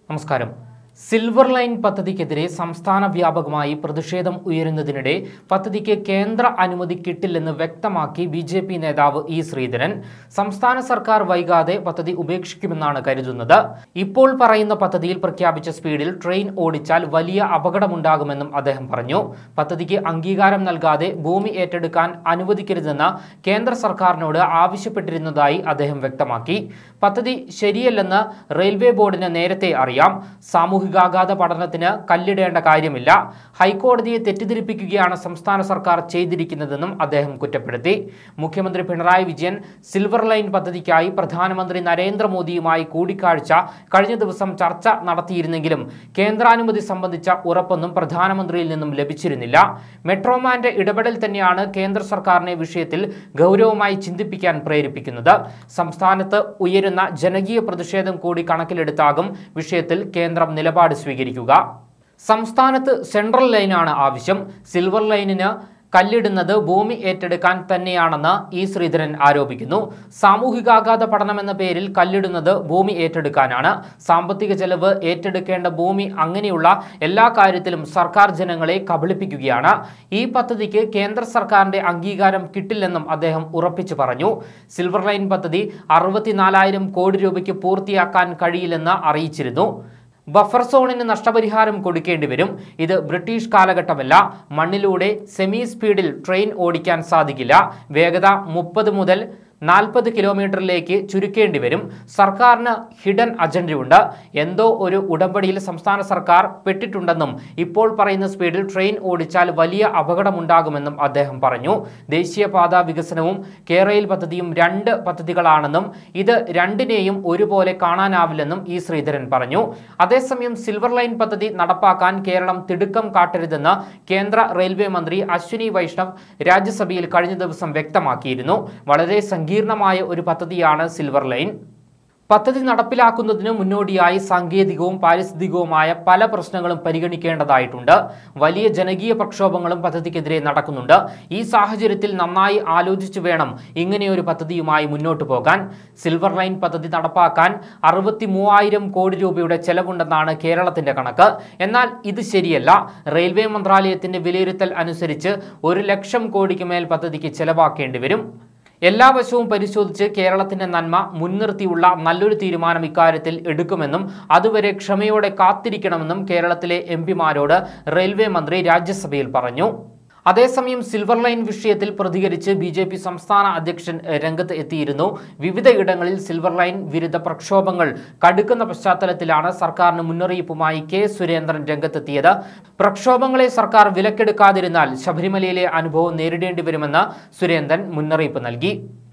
നമസ്കാരം silver line പദ്ധതിക്കെതിരെ സംസ്ഥാന വ്യാപകമായി പ്രതിഷേധം ഉയരുന്നതിനിടെ പദ്ധതിക്ക് കേന്ദ്ര അനുമതി കിട്ടില്ലെന്ന് വ്യക്തമാക്കി ബി ജെ പി നേതാവ് ഇ ശ്രീധരൻ സംസ്ഥാന സർക്കാർ വൈകാതെ പദ്ധതി ഉപേക്ഷിക്കുമെന്നാണ് കരുതുന്നത് ഇപ്പോൾ പറയുന്ന പദ്ധതിയിൽ പ്രഖ്യാപിച്ച സ്പീഡിൽ ട്രെയിൻ ഓടിച്ചാൽ വലിയ അപകടമുണ്ടാകുമെന്നും അദ്ദേഹം പറഞ്ഞു പദ്ധതിക്ക് അംഗീകാരം നൽകാതെ ഭൂമി ഏറ്റെടുക്കാൻ അനുവദിക്കരുതെന്ന് കേന്ദ്ര സർക്കാരിനോട് ആവശ്യപ്പെട്ടിരുന്നതായി അദ്ദേഹം വ്യക്തമാക്കി പദ്ധതി ശരിയല്ലെന്ന് റെയിൽവേ ബോർഡിന് നേരത്തെ അറിയാം സാമൂഹികാഘാത പഠനത്തിന് കല്ലിടേണ്ട കാര്യമില്ല ഹൈക്കോടതിയെ തെറ്റിദ്ധരിപ്പിക്കുകയാണ് സംസ്ഥാന സർക്കാർ ചെയ്തിരിക്കുന്നതെന്നും അദ്ദേഹം കുറ്റപ്പെടുത്തി മുഖ്യമന്ത്രി പിണറായി വിജയൻ സിൽവർ ലൈൻ പദ്ധതിക്കായി പ്രധാനമന്ത്രി നരേന്ദ്രമോദിയുമായി കൂടിക്കാഴ്ച കഴിഞ്ഞ ദിവസം ചർച്ച നടത്തിയിരുന്നെങ്കിലും കേന്ദ്രാനുമതി സംബന്ധിച്ച ഉറപ്പൊന്നും പ്രധാനമന്ത്രിയിൽ നിന്നും ലഭിച്ചിരുന്നില്ല മെട്രോമാന്റെ ഇടപെടൽ തന്നെയാണ് കേന്ദ്ര സർക്കാരിനെ വിഷയത്തിൽ ഗൗരവമായി ചിന്തിപ്പിക്കാൻ പ്രേരിപ്പിക്കുന്നത് സംസ്ഥാനത്ത് ഉയരുന്ന ജനകീയ പ്രതിഷേധം കൂടി കണക്കിലെടുത്താകും വിഷയത്തിൽ കേന്ദ്രം നിലപാട് സ്വീകരിക്കുക സംസ്ഥാനത്ത് സെൻട്രൽ ലൈനാണ് ആവശ്യം സിൽവർ ലൈനിന് കല്ലിടുന്നത് ഭൂമി ഏറ്റെടുക്കാൻ തന്നെയാണെന്ന് ഇ ശ്രീധരൻ ആരോപിക്കുന്നു സാമൂഹികാഘാത പഠനം എന്ന പേരിൽ കല്ലിടുന്നത് ഭൂമി ഏറ്റെടുക്കാനാണ് സാമ്പത്തിക ചെലവ് ഏറ്റെടുക്കേണ്ട ഭൂമി അങ്ങനെയുള്ള എല്ലാ കാര്യത്തിലും സർക്കാർ ജനങ്ങളെ കബളിപ്പിക്കുകയാണ് ഈ പദ്ധതിക്ക് കേന്ദ്ര സർക്കാരിന്റെ അംഗീകാരം കിട്ടില്ലെന്നും അദ്ദേഹം ഉറപ്പിച്ചു പറഞ്ഞു സിൽവർ ലൈൻ പദ്ധതി അറുപത്തിനാലായിരം കോടി രൂപയ്ക്ക് പൂർത്തിയാക്കാൻ കഴിയില്ലെന്ന് അറിയിച്ചിരുന്നു ബഫർ സോണിന് നഷ്ടപരിഹാരം കൊടുക്കേണ്ടി വരും ഇത് ബ്രിട്ടീഷ് കാലഘട്ടമല്ല മണ്ണിലൂടെ സെമി സ്പീഡിൽ ട്രെയിൻ ഓടിക്കാൻ സാധിക്കില്ല വേഗത മുപ്പത് മുതൽ നാൽപ്പത് കിലോമീറ്ററിലേക്ക് ചുരുക്കേണ്ടി വരും സർക്കാരിന് ഹിഡൻ അജണ്ടയുണ്ട് എന്തോ ഒരു ഉടമ്പടിയിൽ സംസ്ഥാന സർക്കാർ പെട്ടിട്ടുണ്ടെന്നും ഇപ്പോൾ പറയുന്ന സ്പീഡിൽ ട്രെയിൻ ഓടിച്ചാൽ വലിയ അപകടമുണ്ടാകുമെന്നും അദ്ദേഹം പറഞ്ഞു ദേശീയപാത വികസനവും കേരയിൽ പദ്ധതിയും രണ്ട് പദ്ധതികളാണെന്നും ഇത് രണ്ടിനെയും ഒരുപോലെ കാണാനാവില്ലെന്നും ഇ ശ്രീധരൻ പറഞ്ഞു അതേസമയം സിൽവർ ലൈൻ പദ്ധതി നടപ്പാക്കാൻ കേരളം തിടുക്കം കാട്ടരുതെന്ന് കേന്ദ്ര റെയിൽവേ മന്ത്രി അശ്വിനി വൈഷ്ണവ് രാജ്യസഭയിൽ കഴിഞ്ഞ ദിവസം വ്യക്തമാക്കിയിരുന്നു വളരെ സങ്കീർണമായ ഒരു പദ്ധതിയാണ് സിൽവർ ലൈൻ പദ്ധതി നടപ്പിലാക്കുന്നതിന് മുന്നോടിയായി സാങ്കേതികവും പാരിസ്ഥിതികവുമായ പല പ്രശ്നങ്ങളും പരിഗണിക്കേണ്ടതായിട്ടുണ്ട് വലിയ ജനകീയ പ്രക്ഷോഭങ്ങളും പദ്ധതിക്കെതിരെ നടക്കുന്നുണ്ട് ഈ സാഹചര്യത്തിൽ നന്നായി ആലോചിച്ചു വേണം ഇങ്ങനെയൊരു പദ്ധതിയുമായി മുന്നോട്ട് പോകാൻ സിൽവർ ലൈൻ പദ്ധതി നടപ്പാക്കാൻ അറുപത്തി മൂവായിരം കോടി രൂപയുടെ ചെലവുണ്ടെന്നാണ് കേരളത്തിന്റെ കണക്ക് എന്നാൽ ഇത് ശരിയല്ല റെയിൽവേ മന്ത്രാലയത്തിന്റെ വിലയിരുത്തൽ അനുസരിച്ച് ഒരു ലക്ഷം കോടിക്ക് മേൽ പദ്ധതിക്ക് ചെലവാക്കേണ്ടി വരും എല്ലാ വശവും പരിശോധിച്ച് കേരളത്തിന്റെ നന്മ മുൻനിർത്തിയുള്ള നല്ലൊരു തീരുമാനം ഇക്കാര്യത്തിൽ എടുക്കുമെന്നും അതുവരെ ക്ഷമയോടെ കാത്തിരിക്കണമെന്നും കേരളത്തിലെ എം പിമാരോട് റെയിൽവേ മന്ത്രി രാജ്യസഭയിൽ പറഞ്ഞു അതേസമയം സിൽവർ ലൈൻ വിഷയത്തിൽ പ്രതികരിച്ച് ബി ജെ പി സംസ്ഥാന അധ്യക്ഷൻ രംഗത്ത് എത്തിയിരുന്നു വിവിധ ഇടങ്ങളിൽ സിൽവർ ലൈൻ വിരുദ്ധ പ്രക്ഷോഭങ്ങൾ കടുക്കുന്ന പശ്ചാത്തലത്തിലാണ് സർക്കാരിന് മുന്നറിയിപ്പുമായി കെ സുരേന്ദ്രൻ രംഗത്തെത്തിയത് പ്രക്ഷോഭങ്ങളെ സർക്കാർ വിലക്കെടുക്കാതിരുന്നാൽ ശബരിമലയിലെ അനുഭവം നേരിടേണ്ടി വരുമെന്ന് സുരേന്ദ്രൻ മുന്നറിയിപ്പ് നൽകി